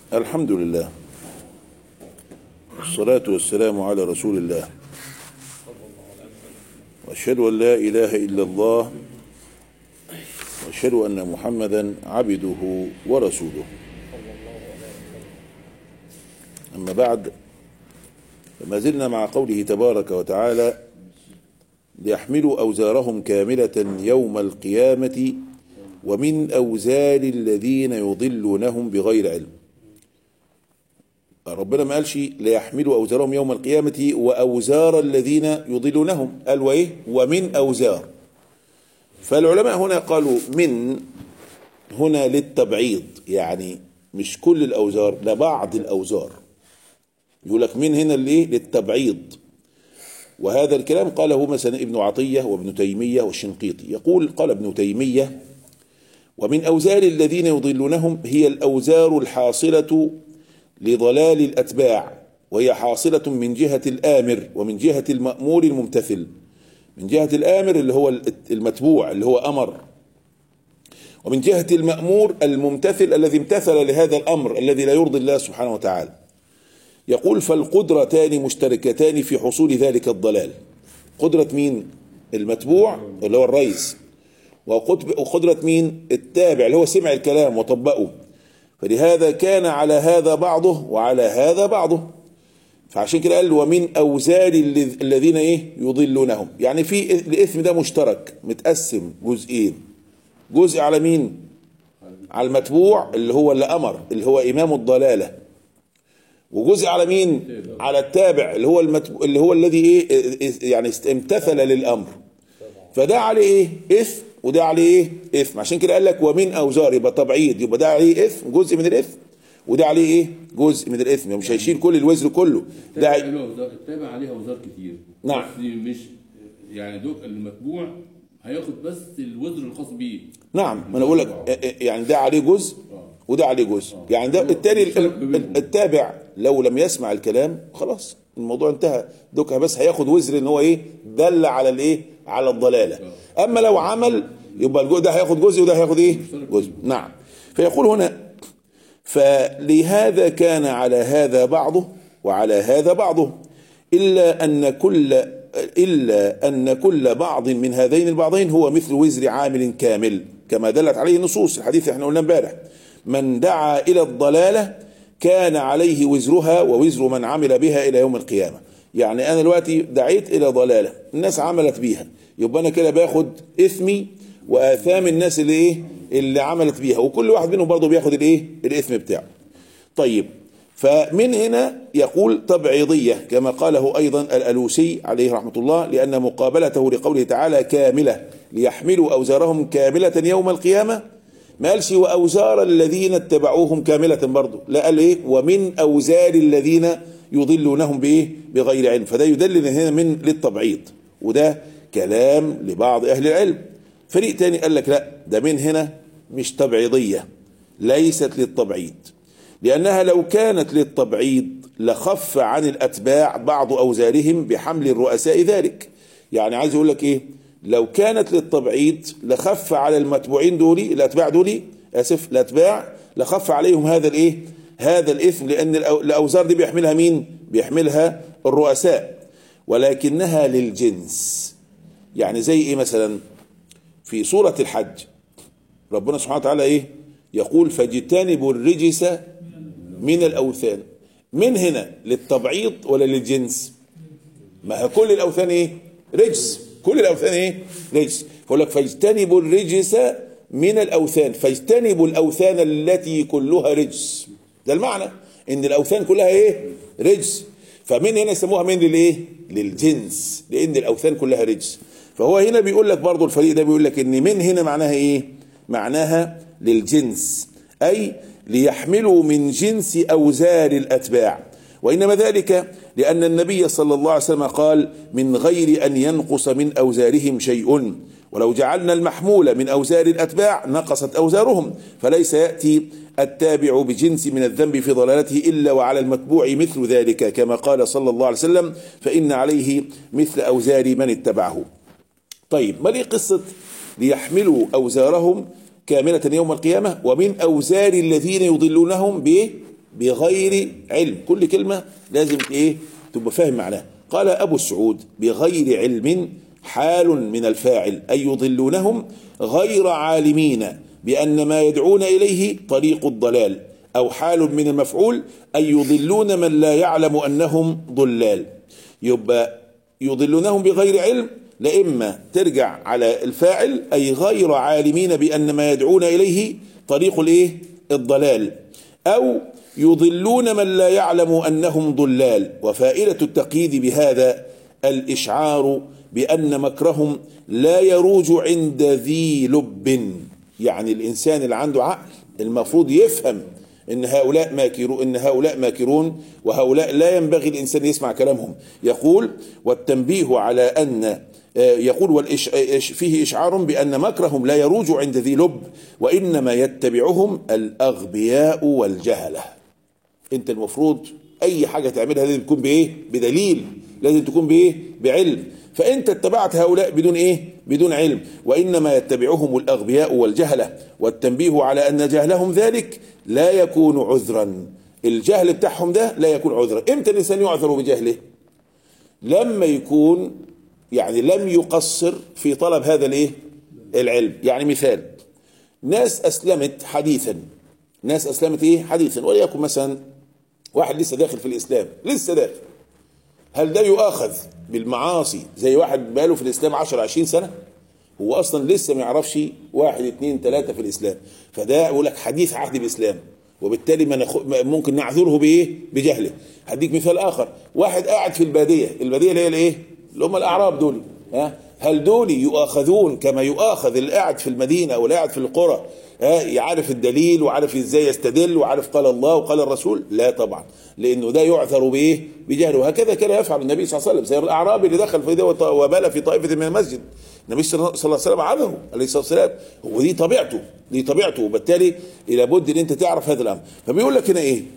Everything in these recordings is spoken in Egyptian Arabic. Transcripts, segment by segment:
الحمد لله والصلاة والسلام على رسول الله وأشهد أن لا إله إلا الله وأشهد أن محمدا عبده ورسوله أما بعد فما زلنا مع قوله تبارك وتعالى ليحملوا أوزارهم كاملة يوم القيامة ومن أوزار الذين يضلونهم بغير علم ربنا ما قالش ليحملوا أوزارهم يوم القيامة وأوزار الذين يضلونهم قال وإيه ومن أوزار فالعلماء هنا قالوا من هنا للتبعيض يعني مش كل الأوزار لا بعض الأوزار يقول لك من هنا لإيه للتبعيض وهذا الكلام قاله مثلا ابن عطية وابن تيمية والشنقيطي يقول قال ابن تيمية ومن أوزار الذين يضلونهم هي الأوزار الحاصلة لضلال الأتباع وهي حاصلة من جهة الآمر ومن جهة المأمور الممتثل من جهة الآمر اللي هو المتبوع اللي هو أمر ومن جهة المأمور الممتثل الذي امتثل لهذا الأمر الذي لا يرضي الله سبحانه وتعالى يقول فالقدرتان مشتركتان في حصول ذلك الضلال قدرة مين المتبوع اللي هو الرئيس وقدرة مين التابع اللي هو سمع الكلام وطبقه فلهذا كان على هذا بعضه وعلى هذا بعضه فعشان كده قال ومن اوزار الذين ايه يضلونهم يعني في الاثم ده مشترك متقسم جزئين جزء على مين على المتبوع اللي هو اللي امر اللي هو امام الضلاله وجزء على مين على التابع اللي هو المتبوع اللي هو الذي ايه يعني امتثل للامر فده عليه ايه اثم وده عليه ايه اثم عشان كده قال لك ومن اوزار يبقى تبعيض يبقى ده عليه اثم جزء من الاثم وده عليه ايه جزء من الاثم مش هيشيل كل الوزر كله ده التابع عليه اوزار كتير نعم بس مش يعني دوك المتبوع هياخد بس الوزر الخاص بيه نعم ما انا بقول لك يعني ده عليه جزء وده عليه جزء يعني ده التاني التابع لو لم يسمع الكلام خلاص الموضوع انتهى دوكها بس هياخد وزر ان هو ايه دل على الايه على الضلاله اما لو عمل يبقى الجزء ده هياخد جزء وده هياخد ايه جزء نعم فيقول هنا فلهذا كان على هذا بعضه وعلى هذا بعضه الا ان كل الا ان كل بعض من هذين البعضين هو مثل وزر عامل كامل كما دلت عليه النصوص الحديث اللي احنا قلنا امبارح من دعا الى الضلاله كان عليه وزرها ووزر من عمل بها الى يوم القيامه يعني انا دلوقتي دعيت الى ضلاله الناس عملت بيها يبقى انا كده باخد اثمي واثام الناس اللي ايه اللي عملت بيها وكل واحد منهم برضه بياخد الايه الاثم بتاعه طيب فمن هنا يقول تبعيضية كما قاله أيضا الألوسي عليه رحمة الله لأن مقابلته لقوله تعالى كاملة ليحملوا أوزارهم كاملة يوم القيامة ما قالش وأوزار الذين اتبعوهم كاملة برضه لا قال إيه ومن أوزار الذين يضلونهم بإيه بغير علم فده يدلل هنا من للتبعيض وده كلام لبعض أهل العلم فريق تاني قال لك لا ده من هنا مش تبعيضية ليست للتبعيض لأنها لو كانت للتبعيض لخف عن الأتباع بعض أوزارهم بحمل الرؤساء ذلك يعني عايز يقول لك إيه لو كانت للتبعيض لخف على المتبوعين دولي الأتباع دولي آسف الأتباع لخف عليهم هذا الإيه هذا الإثم لأن الأوزار دي بيحملها مين بيحملها الرؤساء ولكنها للجنس يعني زي إيه مثلا في سورة الحج ربنا سبحانه وتعالى إيه يقول فاجتنبوا الرجس من الأوثان من هنا للتبعيض ولا للجنس ما هي كل الأوثان إيه رجس كل الأوثان إيه رجس فيقول لك فاجتنبوا الرجس من الأوثان فاجتنبوا الأوثان التي كلها رجس ده المعنى إن الأوثان كلها إيه رجس فمن هنا يسموها من للإيه للجنس لأن الأوثان كلها رجس فهو هنا بيقول لك برضو الفريق ده بيقول لك ان من هنا معناها ايه معناها للجنس اي ليحملوا من جنس اوزار الاتباع وانما ذلك لان النبي صلى الله عليه وسلم قال من غير ان ينقص من اوزارهم شيء ولو جعلنا المحمول من اوزار الاتباع نقصت اوزارهم فليس ياتي التابع بجنس من الذنب في ضلالته الا وعلى المتبوع مثل ذلك كما قال صلى الله عليه وسلم فان عليه مثل اوزار من اتبعه طيب ما ليه قصة ليحملوا أوزارهم كاملة يوم القيامة ومن أوزار الذين يضلونهم بإيه؟ بغير علم كل كلمة لازم ايه تبقى فاهم معناها قال أبو السعود بغير علم حال من الفاعل أي يضلونهم غير عالمين بأن ما يدعون إليه طريق الضلال أو حال من المفعول أي يضلون من لا يعلم أنهم ضلال يبقى يضلونهم بغير علم لإما ترجع على الفاعل أي غير عالمين بأن ما يدعون إليه طريق الإيه الضلال أو يضلون من لا يعلم أنهم ضلال وفائدة التقييد بهذا الإشعار بأن مكرهم لا يروج عند ذي لب يعني الإنسان اللي عنده عقل المفروض يفهم ان هؤلاء ماكرون ان هؤلاء ماكرون وهؤلاء لا ينبغي الانسان يسمع كلامهم يقول والتنبيه على ان يقول والإش فيه اشعار بان مكرهم لا يروج عند ذي لب وانما يتبعهم الاغبياء والجهله انت المفروض اي حاجه تعملها لازم تكون بايه بدليل لازم تكون بايه بعلم فانت اتبعت هؤلاء بدون ايه بدون علم وانما يتبعهم الاغبياء والجهله والتنبيه على ان جهلهم ذلك لا يكون عذرا الجهل بتاعهم ده لا يكون عذرا امتى الانسان يعذر بجهله لما يكون يعني لم يقصر في طلب هذا الايه العلم يعني مثال ناس اسلمت حديثا ناس اسلمت ايه حديثا وليكن مثلا واحد لسه داخل في الاسلام لسه داخل هل ده يؤاخذ بالمعاصي زي واحد بقاله في الاسلام 10 20 سنه هو اصلا لسه ما يعرفش واحد اثنين ثلاثه في الاسلام فده يقول لك حديث عهد بالاسلام وبالتالي ما نخ... ممكن نعذره بايه بجهله هديك مثال اخر واحد قاعد في الباديه الباديه اللي هي الايه اللي هم الاعراب دول ها هل دول يؤاخذون كما يؤاخذ اللي قاعد في المدينه او اللي قاعد في القرى ها يعرف الدليل وعارف ازاي يستدل وعارف قال الله وقال الرسول لا طبعا لانه ده يعذر بايه بجهل وهكذا كان يفعل النبي صلى الله عليه وسلم زي الاعرابي اللي دخل في ده وبال في طائفه من المسجد النبي صلى الله عليه وسلم عذره عليه الصلاه والسلام هو دي طبيعته دي طبيعته وبالتالي لابد ان انت تعرف هذا الامر فبيقول لك هنا ايه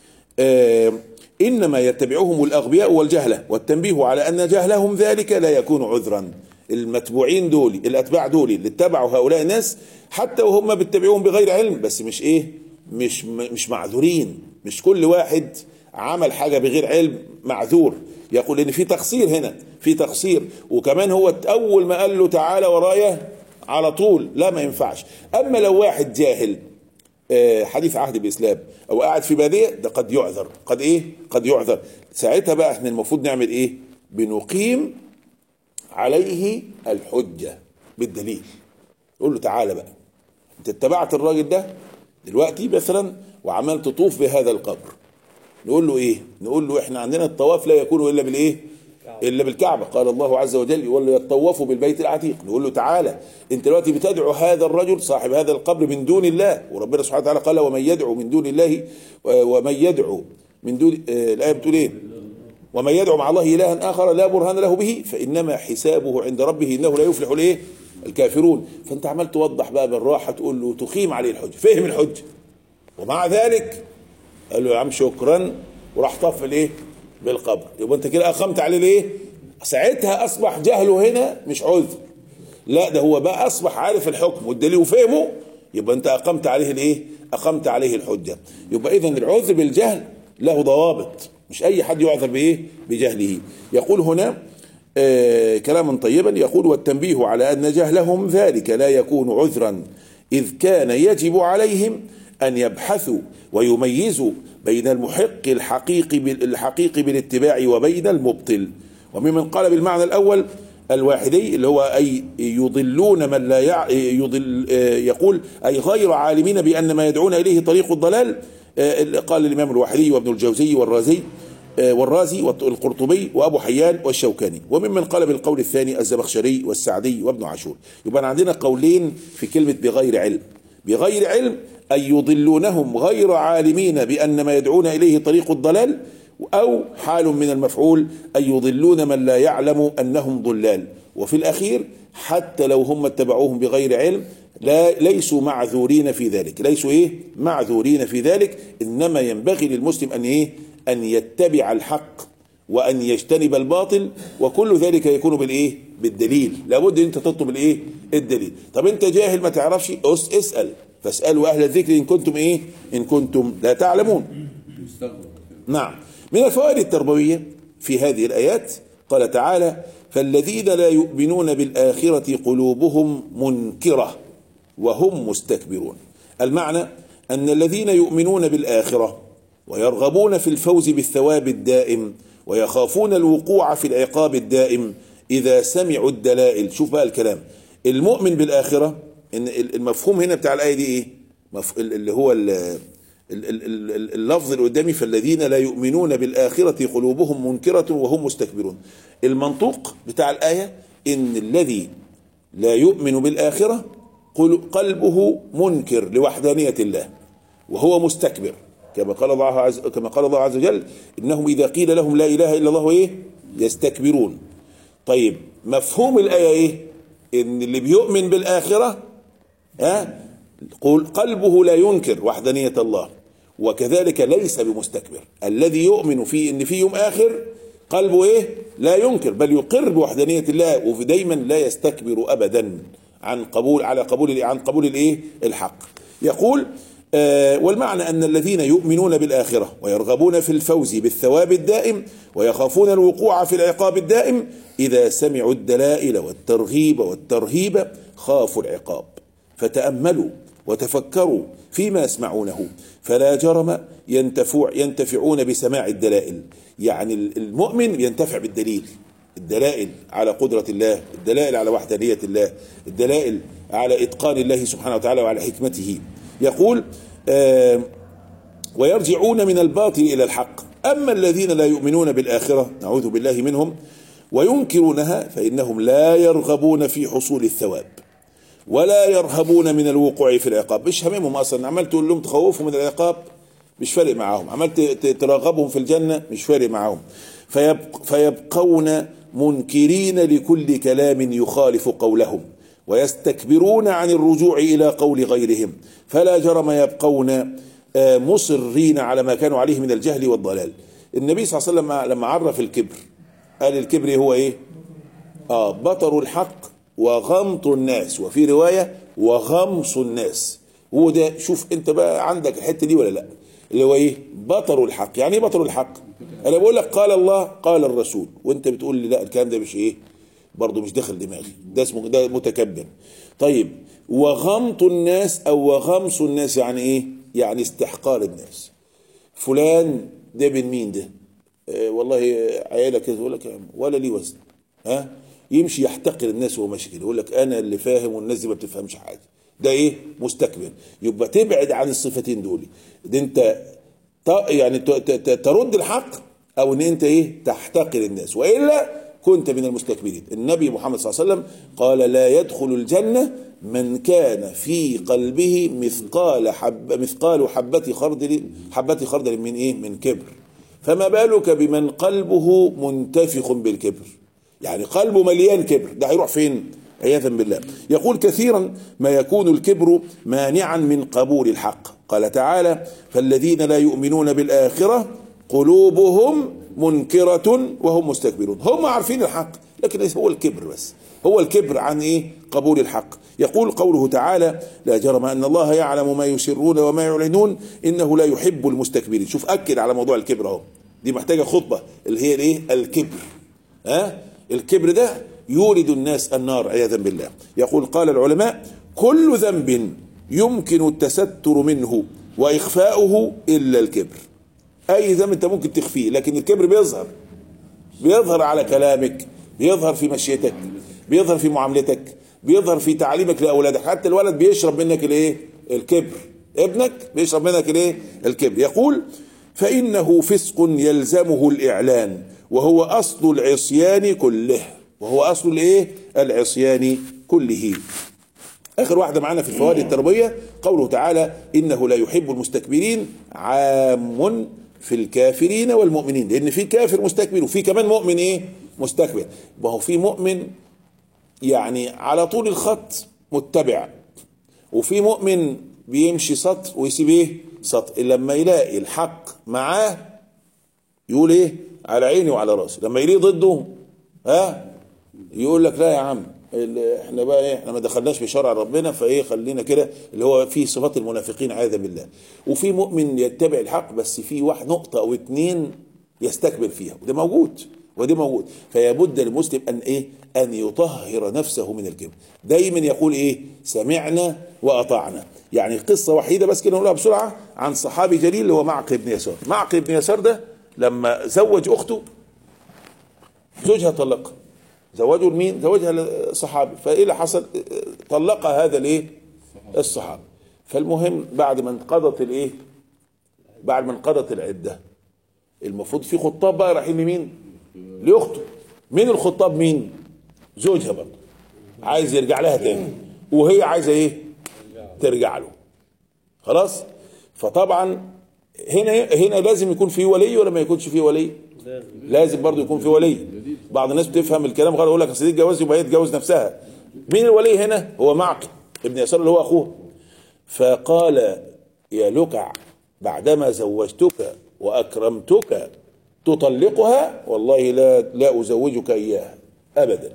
آه انما يتبعهم الاغبياء والجهله والتنبيه على ان جهلهم ذلك لا يكون عذرا المتبوعين دول الاتباع دول اللي اتبعوا هؤلاء الناس حتى وهم بيتبعوهم بغير علم بس مش ايه مش مش معذورين مش كل واحد عمل حاجه بغير علم معذور يقول ان في تقصير هنا في تقصير وكمان هو اول ما قال له تعالى ورايا على طول لا ما ينفعش اما لو واحد جاهل حديث عهد بالاسلام او قاعد في باديه ده قد يعذر قد ايه قد يعذر ساعتها بقى احنا المفروض نعمل ايه بنقيم عليه الحجه بالدليل يقول له تعالى بقى انت اتبعت الراجل ده دلوقتي مثلا وعمال تطوف بهذا القبر نقول له ايه نقول له احنا عندنا الطواف لا يكون الا بالايه الا بالكعبه قال الله عز وجل يقول له يطوفوا بالبيت العتيق نقول له تعالى انت دلوقتي بتدعو هذا الرجل صاحب هذا القبر من دون الله وربنا سبحانه وتعالى قال ومن يدعو من دون الله ومن يدعو من دون آه الايه بتقول ايه ومن يدعو مع الله الها اخر لا برهان له به فانما حسابه عند ربه انه لا يفلح الايه الكافرون فانت عمال توضح بقى بالراحه تقول له تقيم عليه الحجه فهم الحجه ومع ذلك قال له يا عم شكرا وراح طف الايه بالقبر يبقى انت كده اقمت عليه الايه ساعتها اصبح جهله هنا مش عذر لا ده هو بقى اصبح عارف الحكم والدليل وفهمه يبقى انت اقمت عليه الايه اقمت عليه الحجه يبقى اذا العذر بالجهل له ضوابط مش اي حد يعذر بايه بجهله يقول هنا آه كلاما طيبا يقول والتنبيه على ان جهلهم ذلك لا يكون عذرا اذ كان يجب عليهم ان يبحثوا ويميزوا بين المحق الحقيقي الحقيقي بالاتباع وبين المبطل وممن قال بالمعنى الاول الواحدي اللي هو اي يضلون من لا يع... يضل يقول اي غير عالمين بان ما يدعون اليه طريق الضلال قال الامام الواحدي وابن الجوزي والرازي والرازي والقرطبي وابو حيان والشوكاني وممن قال بالقول الثاني الزمخشري والسعدي وابن عاشور يبقى عندنا قولين في كلمه بغير علم بغير علم أي يضلونهم غير عالمين بأن ما يدعون إليه طريق الضلال أو حال من المفعول أي يضلون من لا يعلم أنهم ضلال وفي الأخير حتى لو هم اتبعوهم بغير علم لا ليسوا معذورين في ذلك ليسوا ايه معذورين في ذلك انما ينبغي للمسلم ان ايه ان يتبع الحق وان يجتنب الباطل وكل ذلك يكون بالايه بالدليل لابد ان انت تطلب الايه الدليل طب انت جاهل ما تعرفش اسال فاسالوا اهل الذكر ان كنتم ايه ان كنتم لا تعلمون مستغرب نعم من الفوائد التربوية في هذه الآيات قال تعالى فالذين لا يؤمنون بالآخرة قلوبهم منكرة وهم مستكبرون المعنى أن الذين يؤمنون بالآخرة ويرغبون في الفوز بالثواب الدائم ويخافون الوقوع في العقاب الدائم إذا سمعوا الدلائل شوف بقى الكلام المؤمن بالآخرة إن المفهوم هنا بتاع الآية دي إيه مف... اللي هو ال... ال- ال- ال- اللفظ اللي قدامي فالذين لا يؤمنون بالآخرة قلوبهم منكرة وهم مستكبرون المنطوق بتاع الآية إن الذي لا يؤمن بالآخرة قل- قلبه منكر لوحدانية الله وهو مستكبر كما قال الله عز كما قال الله عز وجل انهم اذا قيل لهم لا اله الا الله ايه يستكبرون طيب مفهوم الايه ايه ان اللي بيؤمن بالاخره ها قل- قلبه لا ينكر وحدانيه الله وكذلك ليس بمستكبر الذي يؤمن في ان في يوم اخر قلبه ايه لا ينكر بل يقر بوحدانيه الله ودايما لا يستكبر ابدا عن قبول على قبول عن قبول الايه الحق يقول آه، والمعنى أن الذين يؤمنون بالآخرة ويرغبون في الفوز بالثواب الدائم ويخافون الوقوع في العقاب الدائم إذا سمعوا الدلائل والترغيب والترهيب خافوا العقاب فتأملوا وتفكروا فيما يسمعونه فلا جرم ينتفع ينتفعون بسماع الدلائل يعني المؤمن ينتفع بالدليل الدلائل على قدرة الله الدلائل على وحدانية الله الدلائل على إتقان الله سبحانه وتعالى وعلى حكمته يقول آه ويرجعون من الباطل إلى الحق أما الذين لا يؤمنون بالآخرة نعوذ بالله منهم وينكرونها فإنهم لا يرغبون في حصول الثواب ولا يرهبون من الوقوع في العقاب مش هممهم أصلا عمال تقول لهم تخوفهم من العقاب مش فارق معاهم عمال ت- ت- ترغبهم في الجنة مش فارق معاهم فيبق فيبقون منكرين لكل كلام يخالف قولهم ويستكبرون عن الرجوع إلى قول غيرهم فلا جرم يبقون آه، مصرين على ما كانوا عليه من الجهل والضلال النبي صلى الله عليه وسلم لما عرف الكبر قال الكبر هو ايه اه بطر الحق وغمط الناس وفي رواية وغمص الناس هو ده شوف انت بقى عندك الحتة دي ولا لا اللي هو ايه بطر الحق يعني ايه بطر الحق انا بقول لك قال الله قال الرسول وانت بتقول لي لا الكلام ده مش ايه برضه مش داخل دماغي ده اسمه ده متكبر طيب وغمط الناس او وغمص الناس يعني ايه يعني استحقار الناس فلان ده بن مين ده آه والله عيالك كده يقول لك ولا ليه وزن ها يمشي يحتقر الناس وهو ماشي كده يقول لك انا اللي فاهم والناس دي ما بتفهمش حاجه ده ايه مستكبر يبقى تبعد عن الصفتين دول ده انت ت- يعني ت- ت- ت- ترد الحق او ان انت ايه تحتقر الناس والا كنت من المستكبرين النبي محمد صلى الله عليه وسلم قال لا يدخل الجنه من كان في قلبه مثقال حب مثقال حبة خردل حبة خردل من ايه من كبر فما بالك بمن قلبه منتفخ بالكبر يعني قلبه مليان كبر ده هيروح فين عياذا بالله يقول كثيرا ما يكون الكبر مانعا من قبول الحق قال تعالى فالذين لا يؤمنون بالآخرة قلوبهم منكرة وهم مستكبرون هم عارفين الحق لكن ليس هو الكبر بس هو الكبر عن ايه قبول الحق يقول قوله تعالى لا جرم ان الله يعلم ما يسرون وما يعلنون انه لا يحب المستكبرين شوف اكد على موضوع الكبر اهو دي محتاجه خطبه اللي هي الايه الكبر ها الكبر ده يورد الناس النار عياذا بالله يقول قال العلماء كل ذنب يمكن التستر منه واخفاؤه الا الكبر اي ذنب انت ممكن تخفيه لكن الكبر بيظهر بيظهر على كلامك بيظهر في مشيتك بيظهر في معاملتك بيظهر في تعليمك لاولادك حتى الولد بيشرب منك الايه الكبر ابنك بيشرب منك الايه الكبر يقول فانه فسق يلزمه الاعلان وهو اصل العصيان كله وهو اصل الايه العصيان كله اخر واحده معانا في الفوائد التربويه قوله تعالى انه لا يحب المستكبرين عام في الكافرين والمؤمنين لان في كافر مستكبر وفي كمان مؤمن ايه مستكبر ما هو في مؤمن يعني على طول الخط متبع وفي مؤمن بيمشي سطر ويسيب ايه سطر لما يلاقي الحق معاه يقول ايه على عيني وعلى راسي لما يلاقي ضده ها يقول لك لا يا عم ال- احنا بقى ايه احنا ما دخلناش في شرع ربنا فايه خلينا كده اللي هو فيه صفات المنافقين عياذا بالله وفي مؤمن يتبع الحق بس في واحد نقطه او اتنين يستكبر فيها وده موجود وده موجود فيبد للمسلم ان ايه ان يطهر نفسه من الكبر دايما يقول ايه سمعنا واطعنا يعني قصه وحيده بس كده نقولها بسرعه عن صحابي جليل اللي هو معقل بن يسار معقل بن يسار ده لما زوج اخته زوجها طلقها زوجوا لمين؟ زوجها لصحابي فايه اللي حصل؟ طلقها هذا الايه؟ الصحابي فالمهم بعد ما انقضت الايه؟ بعد ما انقضت العده المفروض في خطاب بقى رايحين لمين؟ لاخته مين الخطاب مين؟ زوجها برضه عايز يرجع لها تاني وهي عايزه ايه؟ ترجع له خلاص؟ فطبعا هنا هنا لازم يكون في ولي ولا ما يكونش في ولي؟ لازم برضه يكون في ولي بعض الناس بتفهم الكلام غلط يقول لك اصل دي اتجوز يبقى هي تتجوز نفسها مين الولي هنا هو معقل ابن يسار اللي هو اخوه فقال يا لكع بعدما زوجتك واكرمتك تطلقها والله لا لا ازوجك اياها ابدا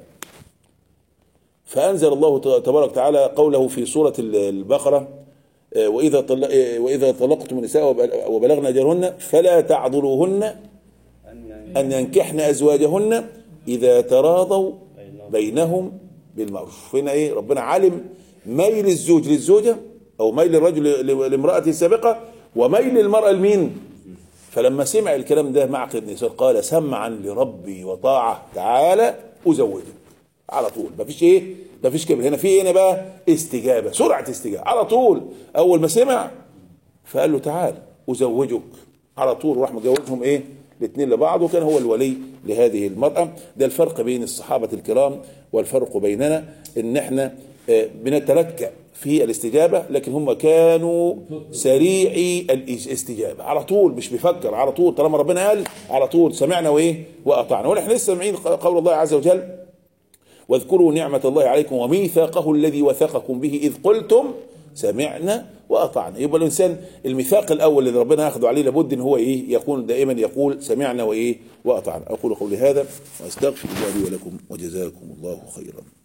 فانزل الله تبارك وتعالى قوله في سوره البقره آه، واذا طل... آه، واذا طلقتم النساء وبل- وبلغن اجلهن فلا تعضلوهن أن ينكحن أزواجهن إذا تراضوا بينهم بالمعروف هنا إيه ربنا علم ميل الزوج للزوجة أو ميل الرجل ل- لامرأته السابقة وميل المرأة لمين فلما سمع الكلام ده معقل بن يسار قال سمعا لربي وطاعة تعالى أزوجك على طول مفيش ايه مفيش كبر هنا في إيه هنا بقى استجابة سرعة استجابة على طول أول ما سمع فقال له تعال أزوجك على طول وراح مجوزهم ايه الاثنين لبعض وكان هو الولي لهذه المرأة ده الفرق بين الصحابة الكرام والفرق بيننا ان احنا آه، بنتلكأ في الاستجابة لكن هم كانوا سريعي الاستجابة على طول مش بيفكر على طول طالما ربنا قال على طول سمعنا وايه واطعنا ونحن لسه سامعين قول الله عز وجل واذكروا نعمة الله عليكم وميثاقه الذي وثقكم به إذ قلتم سمعنا وأطعنا يبقى الإنسان الميثاق الأول اللي ربنا ياخده عليه لابد إن هو إيه يكون دائما يقول سمعنا وإيه وأطعنا أقول قولي هذا وأستغفر الله لي ولكم وجزاكم الله خيرا